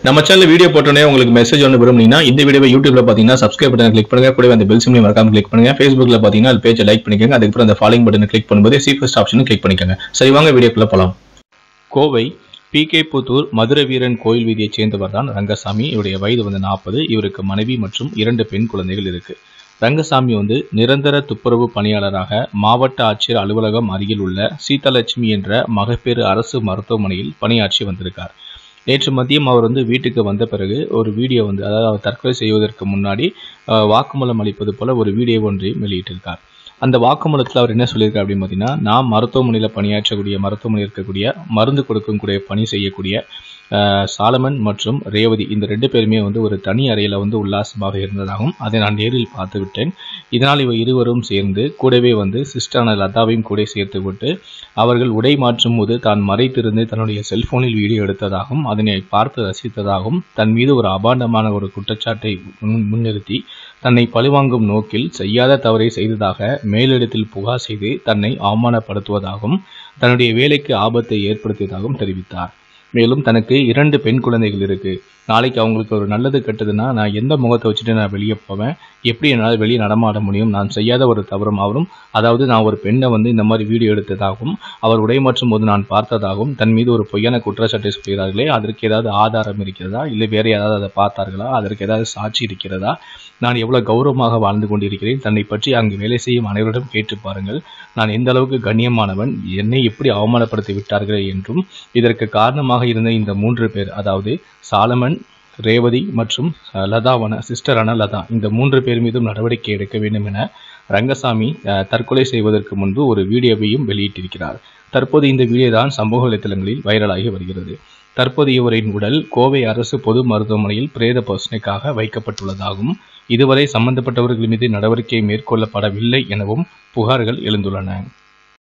நம்ம channel video போட்டோன்னே உங்களுக்கு மெசேஜ் ஒன்று விரும்புனீங்கன்னா இந்த வீடியோவை யூடியூப்ல பார்த்தீங்கன்னா சப்ஸ்கிரைப் பட்டன் கிளிக் பண்ணுங்க கூடவே அந்த பெல் சிம்லையும் மறக்காம கிளிக் பண்ணுங்க ஃபேஸ்புக்ல பார்த்தீங்கன்னா அது பேஜை லைக் பண்ணிக்கோங்க அதுக்கப்புறம் அந்த ஃபாலோயிங் பட்டனை கிளிக் பண்ணும்போது சி ஃபர்ஸ்ட் ஆப்ஷனும் கிளிக் பண்ணிக்கோங்க சரி வாங்க வீடியோக்குள்ள போலாம் கோவை பி கே புத்தூர் மதுரை வீரன் கோயில் வீதியைச் சேர்ந்தவர் தான் ரங்கசாமி இவருடைய வயது வந்து நாற்பது இவருக்கு மனைவி மற்றும் இரண்டு பெண் குழந்தைகள் இருக்கு ரங்கசாமி வந்து நிரந்தர துப்புரவு பணியாளராக மாவட்ட ஆட்சியர் அலுவலகம் அருகில் உள்ள சீதாலட்சுமி என்ற மகப்பேறு அரசு மருத்துவமனையில் பணியாற்றி வந்திருக்கார் நேற்று மதியம் அவர் வந்து வீட்டுக்கு வந்த பிறகு ஒரு வீடியோ வந்து அதாவது அவர் தற்கொலை செய்வதற்கு முன்னாடி அஹ், வாக்குமூலம் அளிப்பது போல ஒரு வீடியோ ஒன்றையும் வெளியிட்டிருக்கார் அந்த வாக்குமூலத்தில் அவர் என்ன சொல்லியிருக்கார் அப்படின்னு பார்த்தீங்கன்னா நான் மருத்துவமனையில் பணியாற்றக்கூடிய மருத்துவமனையில் இருக்கக்கூடிய மருந்து கொடுக்கக்கூடிய பணி செய்யக்கூடிய அஹ், சாலமன் மற்றும் ரேவதி இந்த ரெண்டு பேருமே வந்து ஒரு தனி அறையில் வந்து உல்லாசமாக இருந்ததாகவும் அதை நான் நேரில் பார்த்து விட்டேன் இதனால் இவ இருவரும் சேர்ந்து கூடவே வந்து சிஸ்டரான லதாவையும் கூட சேர்த்து விட்டு அவர்கள் உடை மாற்றும் போது தான் மறைத்திருந்து தன்னுடைய செல்போனில் வீடியோ எடுத்ததாகவும் அதனை பார்த்து ரசித்ததாகவும் தன் மீது ஒரு அபாண்டமான ஒரு குற்றச்சாட்டை முன்- முன்னிறுத்தி தன்னை பழிவாங்கும் நோக்கில் செய்யாத தவறை செய்ததாக மேலிடத்தில் புகார் செய்து தன்னை அவமானப்படுத்துவதாகவும் தன்னுடைய வேலைக்கு ஆபத்தை ஏற்படுத்தியதாகவும் தெரிவித்தார் மேலும் தனக்கு இரண்டு பெண் குழந்தைகள் இருக்கு நாளைக்கு அவங்களுக்கு ஒரு நல்லது கெட்டதுன்னா நான் எந்த முகத்தை வச்சுட்டு நான் வெளியே போவேன் எப்படி என்னால் வெளியே நடமாட முடியும் நான் செய்யாத ஒரு தவறும் அவரும் அதாவது நான் ஒரு பெண்ணை வந்து இந்த மாதிரி வீடியோ எடுத்ததாகவும் அவர் உடைமாற்றும் போது நான் பார்த்ததாகவும் தன் மீது ஒரு பொய்யான குற்றச்சாட்டை சொல்கிறார்களே அதற்கு ஏதாவது ஆதாரம் இருக்கிறதா இல்லை வேறு யாராவது அதை பார்த்தார்களா அதற்கு ஏதாவது சாட்சி இருக்கிறதா நான் எவ்வளவு கௌரவமாக வாழ்ந்து கொண்டிருக்கிறேன் தன்னை பற்றி அங்கு வேலை செய்யும் அனைவரிடம் கேட்டு பாருங்கள் நான் எந்த அளவுக்கு கண்ணியமானவன் என்னை எப்படி அவமானப்படுத்தி விட்டார்கள் என்றும் இதற்கு காரணமாக இருந்த இந்த மூன்று பேர் அதாவது சாலமன் ரேவதி மற்றும் அஹ், லதாவான சிஸ்டரான லதா இந்த மூன்று பேர் மீதும் நடவடிக்கை எடுக்க வேண்டும் என ரங்கசாமி அஹ், தற்கொலை செய்வதற்கு முன்பு ஒரு வீடியோவையும் வெளியிட்டிருக்கிறார் தற்போது இந்த வீடியோ தான் சமூக வலைத்தளங்களில் வைரலாகி வருகிறது தற்போது இவரின் உடல் கோவை அரசு பொது மருத்துவமனையில் பிரேத பரிசோதனைக்காக வைக்கப்பட்டுள்ளதாகவும் இதுவரை சம்பந்தப்பட்டவர்கள் மீது நடவடிக்கை மேற்கொள்ளப்படவில்லை எனவும் புகார்கள் எழுந்துள்ளன